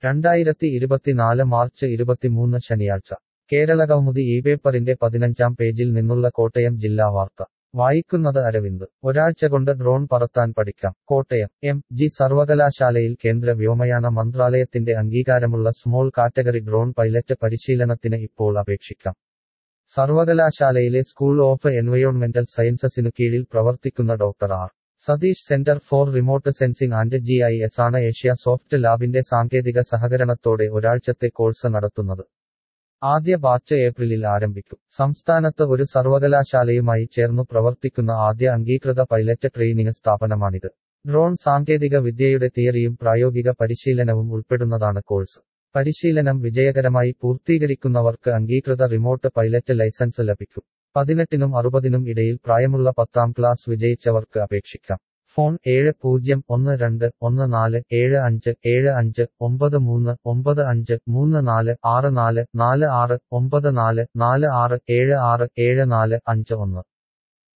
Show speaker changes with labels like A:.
A: രണ്ടായിരത്തി ഇരുപത്തിനാല് മാർച്ച് ഇരുപത്തിമൂന്ന് ശനിയാഴ്ച കേരളകൗമുദി ഈ പേപ്പറിന്റെ പതിനഞ്ചാം പേജിൽ നിന്നുള്ള കോട്ടയം ജില്ലാ വാർത്ത വായിക്കുന്നത് അരവിന്ദ് ഒരാഴ്ച കൊണ്ട് ഡ്രോൺ പറത്താൻ പഠിക്കാം കോട്ടയം എം ജി സർവകലാശാലയിൽ കേന്ദ്ര വ്യോമയാന മന്ത്രാലയത്തിന്റെ അംഗീകാരമുള്ള സ്മോൾ കാറ്റഗറി ഡ്രോൺ പൈലറ്റ് പരിശീലനത്തിന് ഇപ്പോൾ അപേക്ഷിക്കാം സർവകലാശാലയിലെ സ്കൂൾ ഓഫ് എൻവയോൺമെന്റൽ സയൻസസിനു കീഴിൽ പ്രവർത്തിക്കുന്ന doctor R Satheesh centre for remote sensing and G I S ആണ് ഏഷ്യ സോഫ്റ്റ് ലാബിന്റെ സാങ്കേതിക സഹകരണത്തോടെ ഒരാഴ്ചത്തെ കോഴ്സ് നടത്തുന്നത് ആദ്യ ബാച്ച് ഏപ്രിലിൽ ആരംഭിക്കും സംസ്ഥാനത്ത് ഒരു സർവകലാശാലയുമായി ചേർന്നു പ്രവർത്തിക്കുന്ന ആദ്യ അംഗീകൃത പൈലറ്റ് ട്രെയിനിങ് സ്ഥാപനമാണിത് ഡ്രോൺ സാങ്കേതിക വിദ്യയുടെ തിയറിയും പ്രായോഗിക പരിശീലനവും ഉൾപ്പെടുന്നതാണ് കോഴ്സ് പരിശീലനം വിജയകരമായി പൂർത്തീകരിക്കുന്നവർക്ക് അംഗീകൃത റിമോട്ട് പൈലറ്റ് ലൈസൻസ് ലഭിക്കും പതിനെട്ടിനും അറുപതിനും ഇടയിൽ പ്രായമുള്ള പത്താം ക്ലാസ് വിജയിച്ചവർക്ക് അപേക്ഷിക്കാം ഫോൺ ഏഴ് പൂജ്യം ഒന്ന് രണ്ട് ഒന്ന് നാല് ഏഴ് അഞ്ച് ഏഴ് അഞ്ച് ഒമ്പത് മൂന്ന് ഒമ്പത് അഞ്ച് മൂന്ന് നാല് ആറ് നാല് നാല് ആറ് ഒമ്പത് നാല് നാല് ആറ് ഏഴ് ആറ് ഏഴ് നാല് അഞ്ച് ഒന്ന്